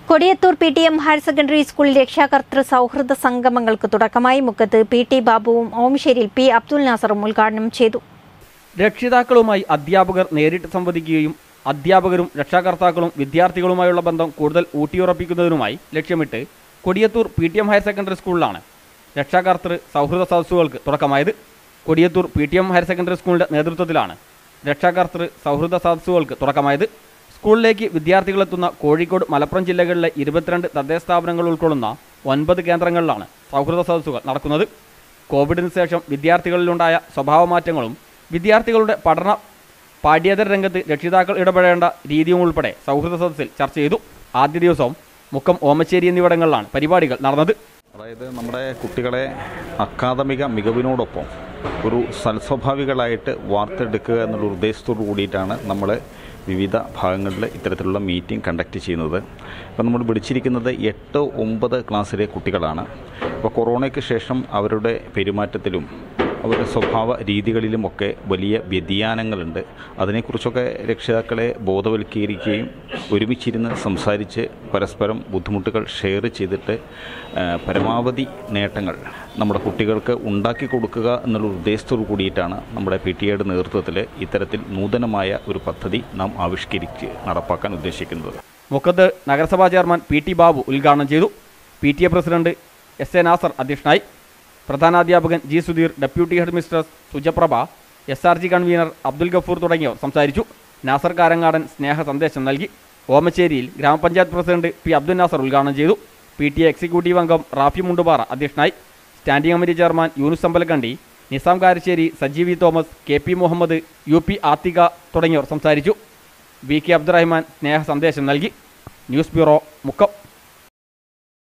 Kodiyathur P T M higher secondary school രക്ഷാകർതൃ സൗഹൃദ സംഗമങ്ങൾക്ക് തുടക്കമായി മുക്കത്ത് പി ടി ബാബുവും ഓംശ്ശേരിയിൽ പി അബ്ദുൽ നാസറും ഉദ്ഘാടനം ചെയ്തു രക്ഷിതാക്കളുമായി അധ്യാപകർ നേരിട്ട് സംവദിക്കുകയും അധ്യാപകരും രക്ഷാകർത്താക്കളും വിദ്യാർത്ഥികളുമായുള്ള ബന്ധം കൂടുതൽ ഊട്ടിയുറപ്പിക്കുന്നതിനുമായി ലക്ഷ്യമിട്ട് Kodiyathur P T M higher secondary സ്കൂളിലാണ് രക്ഷാകർതൃ സൗഹൃദ സദസ്സുകൾക്ക് തുടക്കമായത് Kodiyathur P T M higher secondary സ്കൂളിന്റെ നേതൃത്വത്തിലാണ് രക്ഷാകർതൃ സൗഹൃദ സദസ്സുകൾക്ക് തുടക്കമായത് സ്കൂളിലേക്ക് വിദ്യാർത്ഥികളെത്തുന്ന കോഴിക്കോട് മലപ്പുറം ജില്ലകളിലെ ഇരുപത്തിരണ്ട് തദ്ദേശ സ്ഥാപനങ്ങൾ ഉൾക്കൊള്ളുന്ന ഒൻപത് കേന്ദ്രങ്ങളിലാണ് സൗഹൃദ സദസ്സുകൾ നടക്കുന്നത് കോവിഡിന് ശേഷം വിദ്യാർത്ഥികളിലുണ്ടായ സ്വഭാവമാറ്റങ്ങളും വിദ്യാർത്ഥികളുടെ പഠന പാഠ്യേതര രംഗത്ത് രക്ഷിതാക്കൾ ഇടപെടേണ്ട രീതിയും ഉൾപ്പെടെ സൗഹൃദ സദസ്സിൽ ചർച്ച ചെയ്തു ആദ്യ ദിവസം മുക്കം ഓമശ്ശേരി എന്നിവിടങ്ങളിലാണ് പരിപാടികൾ നടന്നത് അതായത് നമ്മുടെ കുട്ടികളെ അക്കാദമിക മികവിനോടൊപ്പം ഒരു സൽസ്വഭാവികളായിട്ട് വാർത്തെടുക്കുക എന്നുള്ള ഉദ്ദേശത്തോടു കൂടിയിട്ടാണ് നമ്മൾ വിവിധ ഭാഗങ്ങളിൽ ഇത്തരത്തിലുള്ള മീറ്റിംഗ് കണ്ടക്ട് ചെയ്യുന്നത് ഇപ്പോൾ നമ്മൾ വിളിച്ചിരിക്കുന്നത് എട്ട് ഒമ്പത് ക്ലാസ്സിലെ കുട്ടികളാണ് ഇപ്പോൾ കൊറോണയ്ക്ക് ശേഷം അവരുടെ പെരുമാറ്റത്തിലും അവരുടെ സ്വഭാവ രീതികളിലുമൊക്കെ വലിയ വ്യതിയാനങ്ങളുണ്ട് അതിനെക്കുറിച്ചൊക്കെ രക്ഷിതാക്കളെ ബോധവൽക്കരിക്കുകയും ഒരുമിച്ചിരുന്ന് സംസാരിച്ച് പരസ്പരം ബുദ്ധിമുട്ടുകൾ ഷെയർ ചെയ്തിട്ട് ആ, പരമാവധി നേട്ടങ്ങൾ നമ്മുടെ കുട്ടികൾക്ക് ഉണ്ടാക്കി കൊടുക്കുക എന്നുള്ള ഉദ്ദേശത്തോടു കൂടിയിട്ടാണ് നമ്മുടെ പി ടി എയുടെ നേതൃത്വത്തിൽ ഇത്തരത്തിൽ നൂതനമായ ഒരു പദ്ധതി നാം ആവിഷ്കരിച്ച് നടപ്പാക്കാൻ ഉദ്ദേശിക്കുന്നത് മുക്കത്ത് നഗരസഭാ ചെയർമാൻ പി ടി ബാബു ഉദ്ഘാടനം ചെയ്തു P T A president S A Nasar അധ്യക്ഷനായി പ്രധാനാധ്യാപകൻ G Sudheer deputy headmistress Sujaprabha S R G convener Abdul Gafoor തുടങ്ങിയവർ സംസാരിച്ചു നാസർ കാരങ്ങാടൻ സ്നേഹ സന്ദേശം നൽകി ഓമശ്ശേരിയിൽ ഗ്രാമപഞ്ചായത്ത് പ്രസിഡന്റ് പി അബ്ദുൽ നാസർ ഉദ്ഘാടനം ചെയ്തു പി ടി എ എക്സിക്യൂട്ടീവ് അംഗം റാഫി മുണ്ടുപാറ അധ്യക്ഷനായി standing committee chairman Yunus Ambalakandi Nizam Karassery Sajeevi Thomas K P Muhammad U P Athika തുടങ്ങിയവർ സംസാരിച്ചു വി കെ അബ്ദുറഹ്മാൻ സ്നേഹ സന്ദേശം നൽകി ന്യൂസ് ബ്യൂറോ മുക്കം